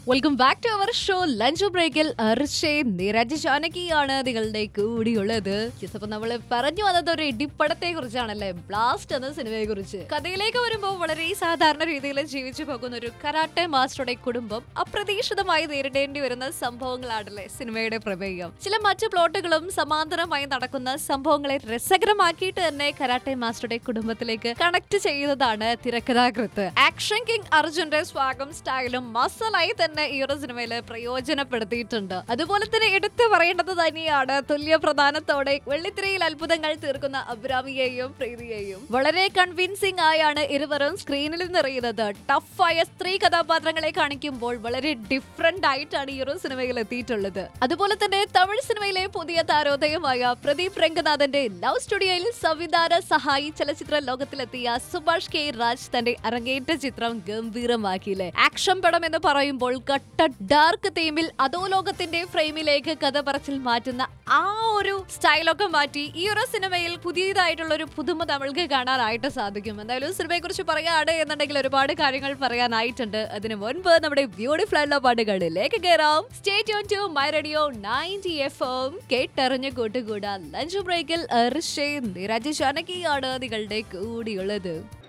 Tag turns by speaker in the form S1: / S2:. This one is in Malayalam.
S1: welcome back to our show lunch ബ്രേക്കിൽ അർഷേ നിരജ് ജാനകിയാണ് നിങ്ങളുടെ കൂടിയുള്ളത് Yes, അപ്പൊ നമ്മൾ പറഞ്ഞു വന്നത് ഒരു ഇടിപ്പടത്തെ കുറിച്ചാണല്ലേ ബ്ലാസ്റ്റ് എന്ന സിനിമയെ കുറിച്ച് കഥയിലേക്ക് വരുമ്പോൾ വളരെ സാധാരണ രീതിയിൽ ജീവിച്ചു പോകുന്ന ഒരു കരാട്ടെ മാസ്റ്ററുടെ കുടുംബം അപ്രതീക്ഷിതമായി നേരിടേണ്ടി വരുന്ന സംഭവങ്ങളാണല്ലേ സിനിമയുടെ പ്രമേയം ചില മറ്റു പ്ലോട്ടുകളും സമാന്തരമായി നടക്കുന്ന സംഭവങ്ങളെ രസകരമാക്കിയിട്ട് തന്നെ കരാട്ടെ മാസ്റ്ററുടെ കുടുംബത്തിലേക്ക് കണക്ട് ചെയ്യുന്നതാണ് തിരക്കഥാകൃത്ത് ആക്ഷൻ കിങ് അർജുന്റെ സ്വാഗം സ്റ്റൈലും മസലായി തന്നെ ഈ ഒരു സിനിമയിൽ പ്രയോജനപ്പെടുത്തിയിട്ടുണ്ട് അതുപോലെ തന്നെ എടുത്തു പറയേണ്ടത് തന്നെയാണ് തുല്യ പ്രധാനത്തോടെ വെള്ളിത്തിരയിൽ അത്ഭുതങ്ങൾ തീർക്കുന്ന അബ്രാമിയെയും പ്രീതിയെയും വളരെ കൺവിൻസിംഗ് ആയാണ് ഇരുവരും സ്ക്രീനിൽ നിറയുന്നത് ടഫായ സ്ത്രീ കഥാപാത്രങ്ങളെ കാണിക്കുമ്പോൾ വളരെ ഡിഫറെന്റ് ആയിട്ടാണ് ഈ ഒരു സിനിമയിൽ എത്തിയിട്ടുള്ളത് അതുപോലെ തന്നെ തമിഴ് സിനിമയിലെ പുതിയ താരോദയമായ പ്രദീപ് രംഗനാഥന്റെ ലവ് സ്റ്റുഡിയോയിൽ സംവിധാന സഹായി ചലച്ചിത്ര ലോകത്തിലെത്തിയ സുഭാഷ് കെ രാജ് തന്റെ അരങ്ങേറ്റ ചിത്രം ഗംഭീരമാക്കിയില്ലേ ആക്ഷൻ പടം എന്ന് പറയുമ്പോൾ കട്ട ഡാർക്ക് തീമിൽ അധോലോകത്തിന്റെ ഫ്രെയിമിലേക്ക് കഥ പറച്ചിൽ മാറ്റുന്ന ആ ഒരു സ്റ്റൈലൊക്കെ മാറ്റി ഈ ഒരു സിനിമയിൽ പുതിയതായിട്ടുള്ള ഒരു പുതുമ നമ്മൾക്ക് കാണാനായിട്ട് സാധിക്കും എന്തായാലും സിനിമയെ കുറിച്ച് പറയുകയാണ് എന്നുണ്ടെങ്കിൽ ഒരുപാട് കാര്യങ്ങൾ പറയാനായിട്ടുണ്ട് അതിനു മുൻപ് നമ്മുടെ ബ്യൂട്ടിഫുൾ ആയിട്ടുള്ള പാട്ടുകളിലേക്ക് കയറാം stay tune to my radio ninety F M കേട്ടറിഞ്ഞ് കൂട്ടുകൂടാ ലഞ്ച് ബ്രേക്കിൽ ഋഷേ നിരജ് ജാനകിയാണ് നിങ്ങളുടെ കൂടിയുള്ളത്